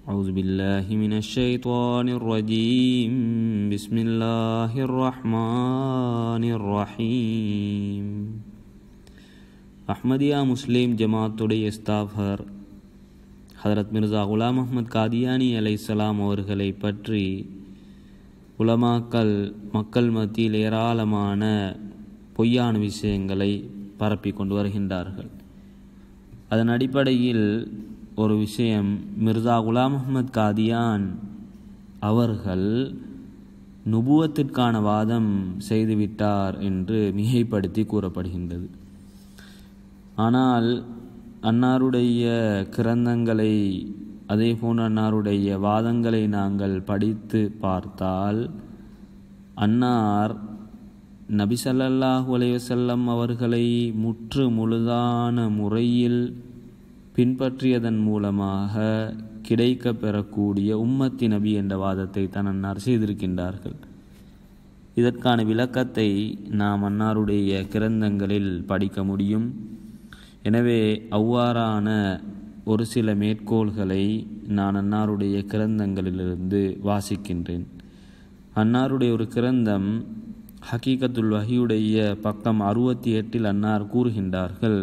أعوذ بالله من الشيطان الرجيم بسم الله الرحمن الرحيم அஹ்மதியா முஸ்லீம் ஜமாத்துடைய ஸ்தாஃபர் ஹதரத் மிர்சா குலாம் அஹ்மத் காதியானி அலைசலாம் அவர்களை பற்றி உலமாக்கள் மக்கள் மத்தியில் ஏராளமான பொய்யான விஷயங்களை பரப்பி கொண்டு வருகின்றார்கள் அதன் அடிப்படையில் ஒரு விஷயம் மிர்சா குலாம் அஹ்மத் காதியான் அவர்கள் நுபுவத்திற்கான வாதம் செய்துவிட்டார் என்று மிகைப்படுத்தி கூறப்படுகின்றது ஆனால் அன்னாருடைய கிரந்தங்களை அதே போன்ற அன்னாருடைய வாதங்களை நாங்கள் படித்து பார்த்தால் அன்னார் நபி ஸல்லல்லாஹு அலைஹி வஸல்லம் அவர்களை முற்று முழுதான முறையில் பின்பற்றியதன் மூலமாக கிடைக்க பெறக்கூடிய உம்மத்தி நபி என்ற வாதத்தை தான் அன்னார் செய்திருக்கின்றார்கள் இதற்கான விளக்கத்தை நாம் அன்னாருடைய கிரந்தங்களில் படிக்க முடியும் எனவே அவ்வாறான ஒரு சில மேற்கோள்களை நான் அன்னாருடைய கிரந்தங்களிலிருந்து வாசிக்கின்றேன் அன்னாருடைய ஒரு கிரந்தம் ஹக்கீகத்துல் வஹியுடைய பக்கம் அறுபத்தி எட்டில் அன்னார் கூறுகின்றார்கள்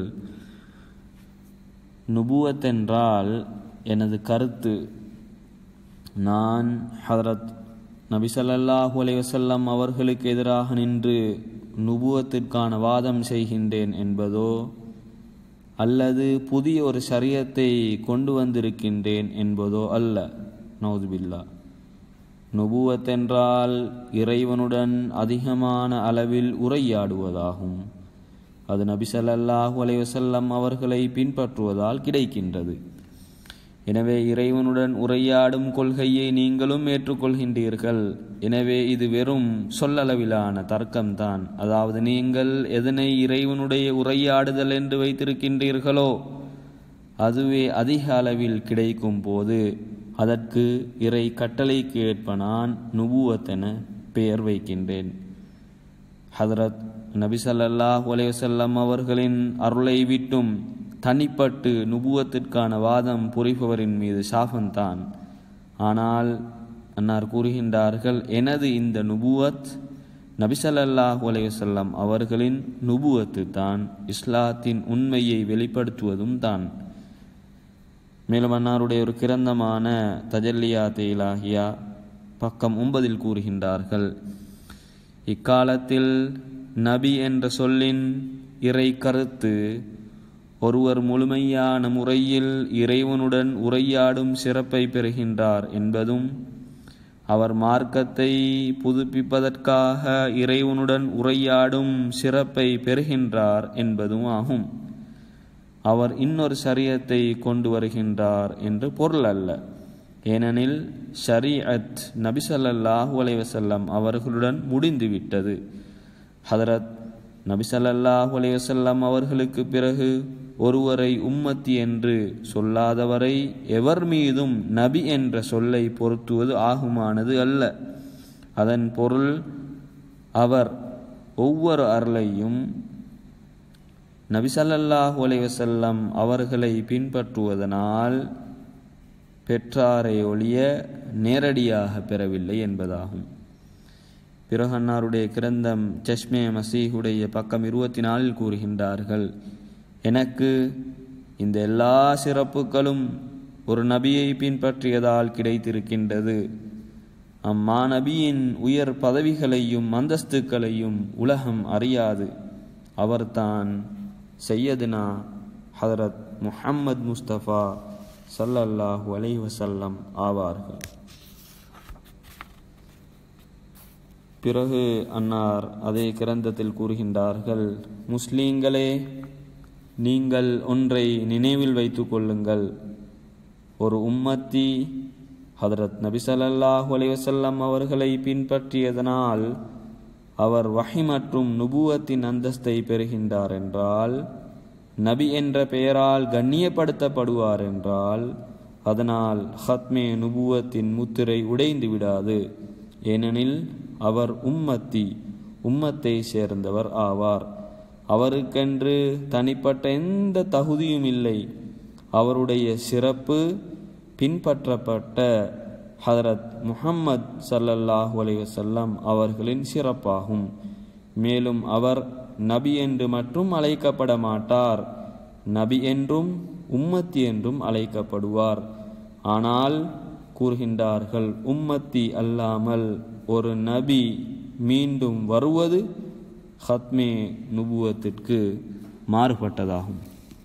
நுபுவத் என்றால் எனது கருத்து நான் ஹதரத் நபி ஸல்லல்லாஹு அலைஹி வஸல்லம் அவர்களுக்கு எதிராக நின்று நுபுவத்திற்கான வாதம் செய்கின்றேன் என்பதோ அல்லது புதிய ஒரு சரியத்தை கொண்டு வந்திருக்கின்றேன் என்பதோ அல்ல நௌதுபில்லா நுபுவத் என்றால் இறைவனுடன் அதிகமான அளவில் உரையாடுவதாகும் அது நபி ஸல்லல்லாஹு அலைஹி வஸல்லம் அவர்களை பின்பற்றுவதால் கிடைக்கின்றது எனவே இறைவனுடன் உரையாடும் கொள்கையை நீங்களும் ஏற்றுக்கொள்கின்றீர்கள் எனவே இது வெறும் சொல்லளவிலான தர்க்கம்தான் அதாவது நீங்கள் எதனை இறைவனுடைய உரையாடுதல் என்று வைத்திருக்கின்றீர்களோ அதுவே அதிக அளவில் கிடைக்கும் போது அதற்கு இறை கட்டளைக்கு ஏற்ப நான் நுபுவத்தென பெயர் வைக்கின்றேன் ஹதரத் நபி ஸல்லல்லாஹு அலைஹி வஸல்லம் அவர்களின் அருளை விட்டும் தனிப்பட்டு நுபுவத்திற்கான வாதம் புரிபவரின் மீது சாபந்தான் ஆனால் அன்னார் கூறுகின்றார்கள் எனது இந்த நுபுவத் நபிசல்லாஹு அலைவசல்லம் அவர்களின் நுபுவத்து தான் இஸ்லாத்தின் உண்மையை வெளிப்படுத்துவதும் தான் மேலும் அன்னாருடைய ஒரு கிரந்தமான தஜல்லியா தேலாகியா பக்கம் ஒன்பதில் கூறுகின்றார்கள் இக்காலத்தில் நபி என்ற சொல்லின் இறை கருத்து ஒருவர் முழுமையான முறையில் இறைவனுடன் உரையாடும் சிறப்பை பெறுகின்றார் என்பதும் அவர் மார்க்கத்தை புதுப்பிப்பதற்காக இறைவனுடன் உரையாடும் சிறப்பை பெறுகின்றார் என்பதும் ஆகும் அவர் இன்னொரு சரியத்தை கொண்டு வருகின்றார் என்று பொருள் அல்ல ஏனெனில் ஷரீஅத் நபிசல்லாஹு அலைவசல்லம் அவர்களுடன் முடிந்துவிட்டது ஹதரத் நபிசல்லாஹு அலைவசல்லம் அவர்களுக்கு பிறகு ஒருவரை உம்மத்தி என்று சொல்லாதவரை எவர் மீதும் நபி என்ற சொல்லை பொருத்துவது ஆகுமானது அல்ல அதன் பொருள் அவர் ஒவ்வொரு அருளையும் நபிசல்லாஹு அலைவசல்லம் அவர்களை பின்பற்றுவதனால் பெற்றாரை ஒழிய நேரடியாக பெறவில்லை என்பதாகும் பிறகு அன்னாருடைய கிரந்தம் சஷ்மே மசீஹுடைய பக்கம் இருபத்தி நாலில் கூறுகின்றார்கள் எனக்கு இந்த எல்லா சிறப்புகளும் ஒரு நபியை பின்பற்றியதால் கிடைத்திருக்கின்றது அம்மா நபியின் உயர் பதவிகளையும் அந்தஸ்துக்களையும் உலகம் அறியாது அவர்தான் சையதுனா ஹதரத் முஹம்மது முஸ்தபா சல்லல்லாஹு அலை வசல்லம் ஆவார்கள் பிறகு அன்னார் அதே கிரந்தத்தில் கூறுகின்றார்கள் முஸ்லீம்களே நீங்கள் ஒன்றை நினைவில் வைத்து கொள்ளுங்கள் ஒரு உம்மத்தி ஹதரத் நபிசல்லாஹு அலைவசல்லம் அவர்களை பின்பற்றியதனால் அவர் வஹி மற்றும் நுபுவத்தின் அந்தஸ்தை பெறுகின்றார் என்றால் நபி என்ற பெயரால் கண்ணியப்படுத்தப்படுவார் என்றால் அதனால் ஹத்மே நுபுவத்தின் முத்திரை உடைந்து விடாது ஏனெனில் அவர் உம்மத்தி உம்மத்தை சேர்ந்தவர் ஆவார் அவருக்கென்று தனிப்பட்ட எந்த தகுதியும் இல்லை அவருடைய சிறப்பு பின்பற்றப்பட்ட ஹதரத் முஹம்மத் சல்லல்லாஹு அலைஹி வஸல்லம் அவர்களின் சிறப்பாகும் மேலும் அவர் நபி என்று மட்டும் அழைக்கப்பட மாட்டார் நபி என்றும் உம்மத்தி என்றும் அழைக்கப்படுவார் ஆனால் கூறுகின்றார்கள் உம்மத்தி அல்லாமல் ஒரு நபி மீண்டும் வருவது ஹத்மே நுபுவத்திற்கு மாறுபட்டதாகும்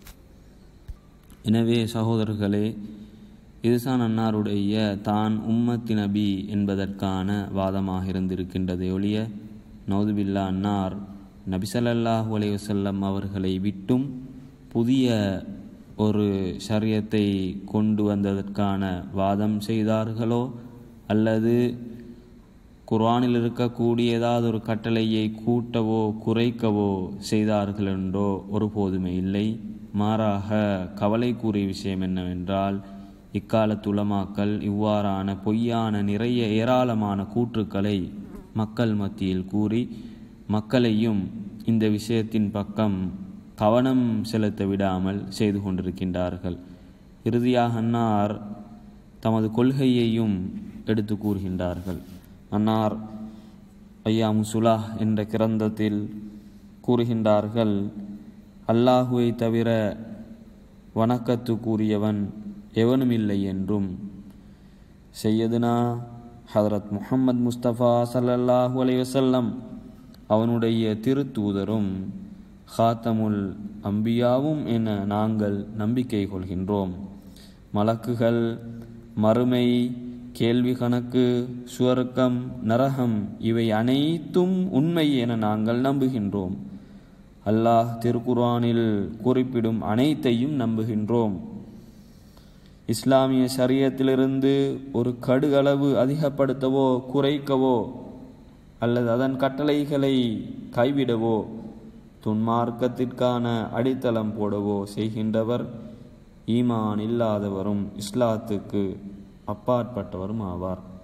எனவே சகோதரர்களே இதுசான் அன்னாருடைய தான் உம்மத்தி நபி என்பதற்கான வாதமாக இருந்திருக்கின்றதை ஒழிய நௌதுபில்லா அன்னார் நபிசல்லாஹு அலைஹி வஸல்லம் அவர்களை விட்டும் புதிய ஒரு ஷரியத்தை கொண்டு வந்ததற்கான வாதம் செய்தார்களோ அல்லது குர்ஆனில் இருக்கக்கூடிய ஏதாவது ஒரு கட்டளையை கூட்டவோ குறைக்கவோ செய்தார்கள் என்றோ ஒருபோதுமே இல்லை மாறாக கவலைக்குரிய விஷயம் என்னவென்றால் இக்காலத்து உலமாக்கள் இவ்வாறான பொய்யான நிறைய ஏராளமான கூற்றுக்களை மக்கள் மத்தியில் கூறி மக்களையும் இந்த விஷயத்தின் பக்கம் கவனம் செலுத்த விடாமல் செய்து கொண்டிருக்கின்றார்கள் இறுதியாக அன்னார் தமது கொள்கையையும் எடுத்து கூறுகின்றார்கள் அன்னார் ஐயா முசுலா என்ற கிரந்தத்தில் கூறுகின்றார்கள் அல்லாஹுவை தவிர வணக்கத்துக்குரியவன் எவனுமில்லை என்றும் செய்யதுனா ஹதரத் முஹம்மது முஸ்தபா சல்லல்லாஹு அலைஹி வஸல்லம் அவனுடைய திருத்தூதரும் ஹாத்தமுல் அம்பியாவும் என நாங்கள் நம்பிக்கை கொள்கின்றோம் மலக்குகள் மறுமை கேள்வி கணக்கு சுவர்க்கம் நரகம் இவை அனைத்தும் உண்மை என நாங்கள் நம்புகின்றோம் அல்லாஹ் திருக்குர்ஆனில் குறிப்பிடும் அனைத்தையும் நம்புகின்றோம் இஸ்லாமிய சரியத்திலிருந்து ஒரு கடுகளவு அதிகப்படுத்தவோ குறைக்கவோ அல்லது அதன் கட்டளைகளை கைவிடவோ துன்மார்க்கத்திற்கான அடித்தளம் போடவோ செய்கின்றவர் ஈமான் இல்லாதவரும் இஸ்லாத்துக்கு அப்பாற்பட்டவரும் ஆவார்